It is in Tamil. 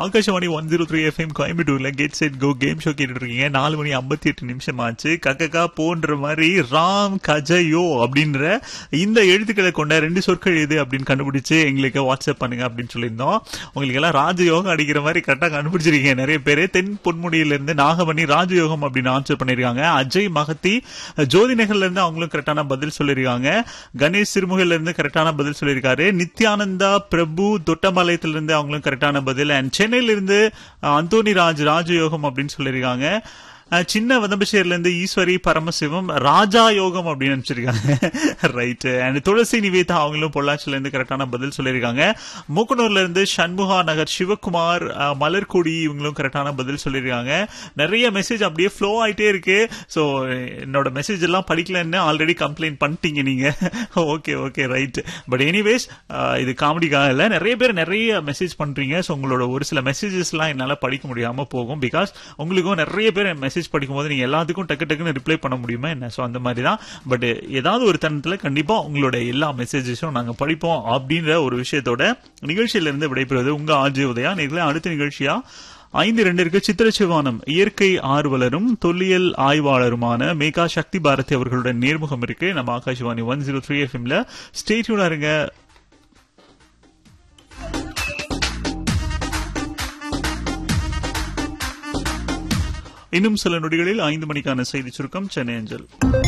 Akashvani one zero three FM கோயம்புத்தூர்ல get set go game show கேட்டுட்டு இருக்கீங்க நாலு மணி ஐம்பத்தி எட்டு நிமிஷம் ஆச்சு கக்கக்கா போன்ற மாதிரி ராம் கஜயோ அப்படின்ற இந்த எழுத்துக்களை கொண்ட ரெண்டு சொற்கள் எது அப்படின்னு கண்டுபிடிச்சு எங்களுக்கு வாட்ஸ்அப் பண்ணுங்க அப்படின்னு சொல்லியிருந்தோம் உங்களுக்கு எல்லாம் ராஜயோகம் அடிக்கிற மாதிரி கரெக்டா கண்டுபிடிச்சிருக்கீங்க நிறைய பேர் தென் பொன்முடியில இருந்து நாகமணி ராஜயோகம் அப்படின்னு ஆன்சர் பண்ணிருக்காங்க அஜய் மகத்தி ஜோதி நகர்ல இருந்து அவங்களும் கரெக்டான பதில் சொல்லியிருக்காங்க கணேஷ் சிறுமுகையில இருந்து கரெக்டான பதில் சொல்லியிருக்காரு நித்யானந்தா பிரபு தொட்டபாளையத்துல இருந்து அவங்களும் கரெக்டான பதில் அண்ட் சென்னையில இருந்து அஹ், அந்தோனி ராஜ் ராஜயோகம் அப்படின்னு சொல்லியிருக்காங்க அஹ், சின்ன வதம்பஷேர்ல இருந்து ஈஸ்வரி பரமசிவம் ராஜா யோகம் அப்படின்னு நினைச்சிருக்காங்க ரைட் அண்ட் துளசி நிவேதா அவங்களும் பொள்ளாச்சில இருந்து கரெக்டான பதில் சொல்லியிருக்காங்க மூக்கனூர்ல இருந்து சண்முகா நகர் சிவகுமார் அஹ், மலர்கொடி இவங்களும் கரெக்டான பதில் சொல்லியிருக்காங்க நிறைய மெசேஜ் அப்படியே ஃப்ளோ ஆயிட்டே இருக்கு ஸோ என்னோட மெசேஜ் எல்லாம் படிக்கலன்னு ஆல்ரெடி கம்ப்ளைண்ட் பண்ணிட்டீங்க நீங்க okay okay right but anyways இது காமெடிக்காக இல்லை நிறைய பேர் நிறைய மெசேஜ் பண்றீங்க ஸோ உங்களோட ஒரு சில மெசேஜஸ்லாம் என்னால் படிக்க முடியாம போகும் பிகாஸ் உங்களுக்கும் நிறைய பேர் மெசேஜ் படிக்கும்போது நீங்க எல்லாத்துக்கும் டக்கு டக்குன்னு ரிப்ளை பண்ண முடியுமா என்ன ஸோ அந்த மாதிரி தான் பட் ஏதாவது ஒரு தருணத்தில் கண்டிப்பா உங்களோட எல்லா மெசேஜஸும் நாங்கள் படிப்போம் அப்படின்ற ஒரு விஷயத்தோட நிகழ்ச்சியில இருந்து விடைபெறுவது உங்க ஆஜி உதயா நேர்களை அடுத்த நிகழ்ச்சியா ஐந்து ரெண்டிற்கு சித்திரச்சிவானம் இயற்கை ஆர்வலரும் தொல்லியல் ஆய்வாளருமான மேகா சக்தி பாரதி அவர்களுடன் நேர்முகம் இருக்கு நம்ம ஆகாஷவாணி ஒன் ஜீரோ த்ரீ எஃப்எம்ல ஸ்டேட்யூனா இருங்க இன்னும் சில நொடிகளில் ஐந்து மணிக்கான செய்தி சுருக்கம் சென்னை அஞ்சல்